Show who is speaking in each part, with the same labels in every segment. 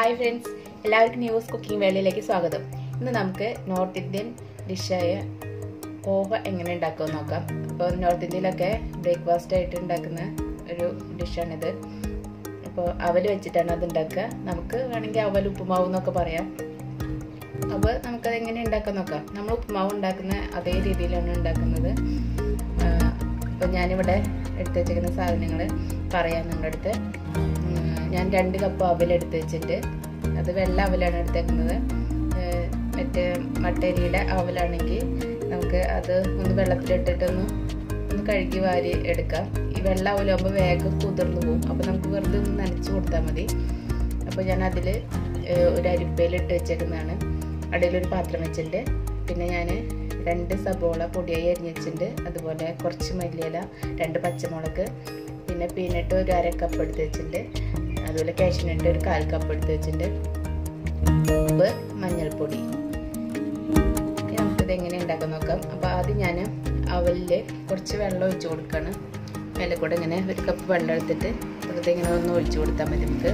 Speaker 1: hi friends എല്ലാവർക്കും news cooking വേളയിലേക്ക് സ്വാഗതം ഇന്ന് നമുക്ക് നോർത്ത് ഇന്ത്യൻ ഡിഷായ പോഹ എങ്ങനെ ഉണ്ടാക്കുമെന്ന് നോക്കാം അപ്പോൾ നോർത്ത് ഇന്ത്യയിലൊക്കെ ബ്രേക്ക്ഫാസ്റ്റ് ആയിട്ട് ഉണ്ടാക്കുന്ന ഒരു ഡിഷാണിത് അപ്പോൾ അവൽ വെച്ചിട്ടാണ് അത് ഉണ്ടാക്കുക നമുക്ക് വേണമെങ്കിൽ അവൽ ഉപ്പുമാവ് എന്നൊക്കെ പറയാം അപ്പോൾ നമുക്കത് എങ്ങനെ ഉണ്ടാക്കാൻ നോക്കാം നമ്മൾ ഉപ്പുമാവ് ഉണ്ടാക്കുന്ന അതേ രീതിയിലാണ് ഉണ്ടാക്കുന്നത് അപ്പോൾ ഞാനിവിടെ എടുത്ത് വെച്ചിരിക്കുന്ന സാധനങ്ങൾ പറയാം നിങ്ങളുടെ അടുത്ത് ഞാൻ രണ്ട് കപ്പ് അവൽ എടുത്ത് വെച്ചിട്ട് അത് വെള്ള അവലാണ് എടുത്തേക്കുന്നത് മറ്റേ മട്ടരിയുടെ അവലാണെങ്കിൽ നമുക്ക് അത് ഒന്ന് വെള്ളത്തിലിട്ടിട്ടൊന്ന് ഒന്ന് കഴുകി വാരി എടുക്കാം ഈ വെള്ള അവലാകുമ്പോൾ വേഗം കുതിർന്നു പോകും അപ്പോൾ നമുക്ക് വെറുതെ ഒന്ന് നനച്ച് കൊടുത്താൽ മതി അപ്പോൾ ഞാൻ അതിൽ ഒരു അരിപ്പയിലിട്ട് വെച്ചേക്കുന്നതാണ് അടിയിലൊരു പാത്രം വെച്ചിട്ടുണ്ട് പിന്നെ ഞാൻ രണ്ട് സബോള പൊടിയായി അരിഞ്ഞ് വെച്ചിട്ടുണ്ട് അതുപോലെ കുറച്ച് മല്ലിയില രണ്ട് പച്ചമുളക് പിന്നെ പീനട്ട് ഒരു അര കപ്പ് എടുത്ത് വെച്ചിട്ടുണ്ട് അതുപോലെ കാഷ്നട്ട് ഒരു കാൽ കപ്പ് എടുത്ത് വെച്ചിട്ടുണ്ട് ഉപ്പ് മഞ്ഞൾപ്പൊടി നമുക്കിത് എങ്ങനെ ഉണ്ടാക്കാൻ നോക്കാം അപ്പോൾ ആദ്യം ഞാൻ അവലിൽ കുറച്ച് വെള്ളം ഒഴിച്ച് കൊടുക്കുകയാണ് മേലെ കൂടെ ഇങ്ങനെ ഒരു കപ്പ് വെള്ളം എടുത്തിട്ട് വെറുതെ ഇങ്ങനെ ഒന്ന് ഒഴിച്ച് കൊടുത്താൽ മതി നമുക്ക്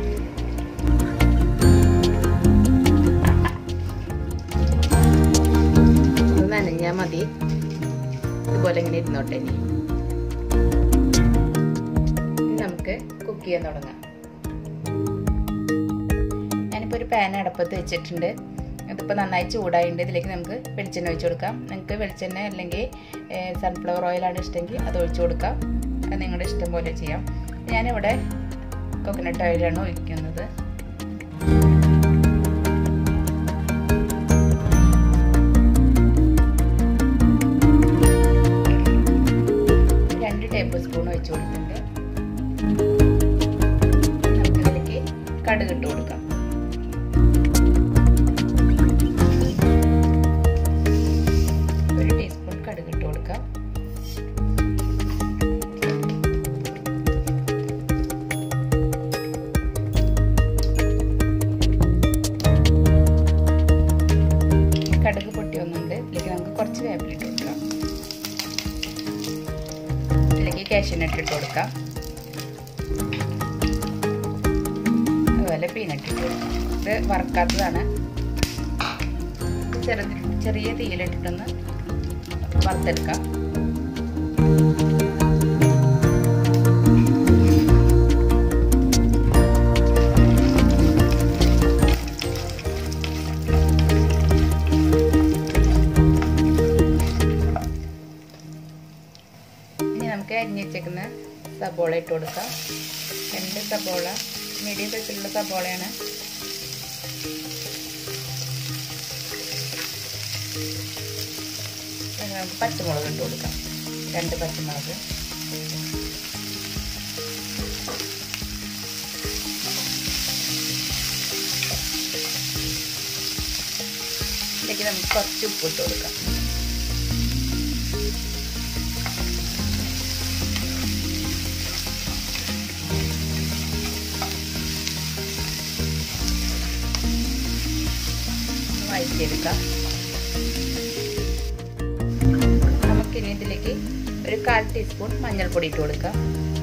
Speaker 1: നനഞ്ഞാൽ മതി ഇതുപോലെ ഇങ്ങനെ ഇരുന്നോട്ടെ ഇനി നമുക്ക് കുക്ക് ചെയ്യാൻ തുടങ്ങാം ഞാനിപ്പോൾ ഒരു പാൻ അടപ്പത്ത് വെച്ചിട്ടുണ്ട് ഇതിപ്പോൾ നന്നായി ചൂടായിട്ടുണ്ട് ഇതിലേക്ക് നമുക്ക് വെളിച്ചെണ്ണ ഒഴിച്ചു കൊടുക്കാം നിങ്ങൾക്ക് വെളിച്ചെണ്ണ അല്ലെങ്കിൽ സൺഫ്ലവർ ഓയിലാണ് ഇഷ്ടമെങ്കിൽ അത് ഒഴിച്ചു കൊടുക്കാം അത് നിങ്ങളുടെ ഇഷ്ടം പോലെ ചെയ്യാം ഞാനിവിടെ കോക്കനട്ട് ഓയിലാണ് ഒഴിക്കുന്നത് രണ്ട് ടേബിൾ സ്പൂൺ ഒഴിച്ചു കൊടുത്തിട്ടുണ്ട് നമുക്ക് ഇതിലേക്ക് കടുക് ഇട്ട് കൊടുക്കാം ഒരു ടീസ്പൂൺ കടുക് ഇട്ട് കൊടുക്കാം കടുക് പൊട്ടി വന്നുണ്ട് ഇതിലേക്ക് നമുക്ക് കുറച്ച് വേപ്പിലിട്ട് കൊടുക്കാം ഇതിലേക്ക് കാഷ്യനട്ട് ഇട്ട് കൊടുക്കാം അതുപോലെ പീനട്ട് ഇട്ട് കൊടുക്കാം ഇത് വറക്കാത്തതാണ് ചെറുത് ചെറിയ തീയിലിട്ടിട്ടൊന്ന് വറുത്തെടുക്കാം ഇനി നമുക്ക് അരിഞ്ഞ് വെച്ചേക്കുന്ന സബോള ഇട്ട് കൊടുക്കാം രണ്ട് സബോള മീഡിയം സൈസിലുള്ള സബോളയാണ് നമുക്ക് പച്ചമുളക് ഇട്ട് കൊടുക്കാം രണ്ട് പച്ചമുളക് ഇതിലേക്ക് നമുക്ക് കുറച്ച് ഉപ്പ് ഇട്ട് കൊടുക്കാം വഴറ്റിയെടുക്കാം നമുക്കിനി ഇതിലേക്ക് ഒരു കാൽ ടീസ്പൂൺ മഞ്ഞൾപ്പൊടി ഇട്ട് കൊടുക്കാം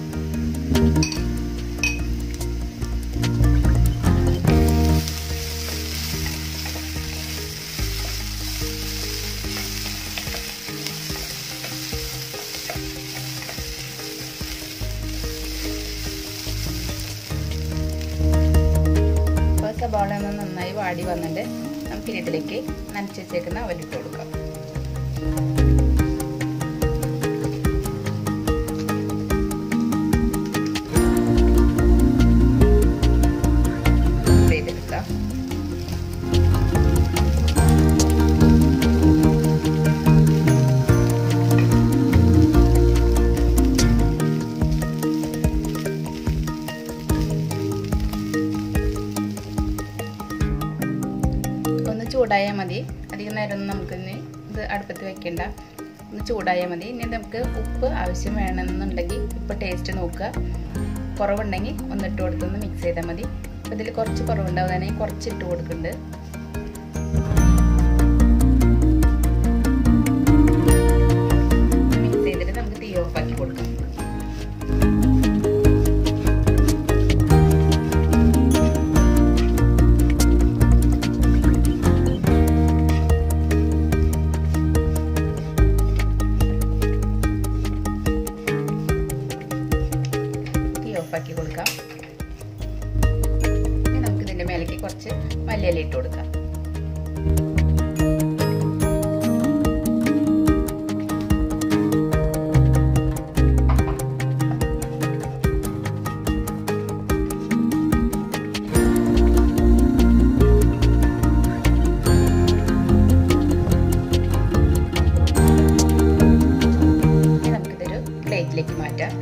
Speaker 1: സബോള ഒന്ന് നന്നായി വാടി വന്നിട്ട് നമുക്ക് ഇതിലേക്ക് നനച്ച് വെച്ചേക്കുന്ന അവലിട്ട് കൊടുക്കാം ചെയ്തെടുക്കാം ഒന്ന് ചൂടായാൽ മതി അധികം നേരം ഒന്നും നമുക്കിനി ഇത് അടുപ്പത്ത് വെക്കണ്ട ഒന്ന് ചൂടായാൽ മതി ഇനി നമുക്ക് ഉപ്പ് ആവശ്യം വേണമെന്നുണ്ടെങ്കിൽ ഇപ്പോൾ ടേസ്റ്റ് നോക്കുക കുറവുണ്ടെങ്കിൽ ഒന്നിട്ട് കൊടുത്തൊന്ന് മിക്സ് ചെയ്താൽ മതി അപ്പോൾ ഇതിൽ കുറച്ച് കുറവുണ്ടാവുകയാണെങ്കിൽ കുറച്ച് ഇട്ട് കൊടുക്കുന്നുണ്ട് മിക്സ് ചെയ്തിട്ട് നമുക്ക് തീ ഓഫാക്കി കൊടുക്കാം ഓഫാക്കി കൊടുക്കാം ഇനി നമുക്ക് ഇതിൻ്റെ മേലേക്ക് കുറച്ച് മല്ലിയില ഇട്ട് കൊടുക്കാം നമുക്കിതൊരു പ്ലേറ്റിലേക്ക് മാറ്റാം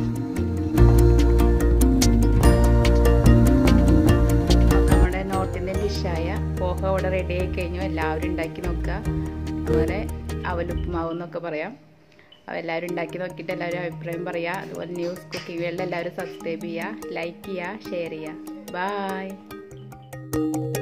Speaker 1: നമ്മുടെ നോർത്ത് ഇന്ത്യൻ ഡിഷായ പോഹ ഇവിടെ റെഡി ആയി കഴിഞ്ഞു എല്ലാവരും ഉണ്ടാക്കി നോക്കുക അതുപോലെ അവലുപ്പുമാവ് എന്നൊക്കെ പറയാം അപ്പോൾ എല്ലാവരും ഉണ്ടാക്കി നോക്കിയിട്ട് എല്ലാവരും അഭിപ്രായം പറയുക അതുപോലെ ന്യൂസ് കുക്കിംഗ് വേൾഡ് എല്ലാവരും സബ്സ്ക്രൈബ് ചെയ്യുക ലൈക്ക് ചെയ്യുക ഷെയർ ചെയ്യുക ബായ്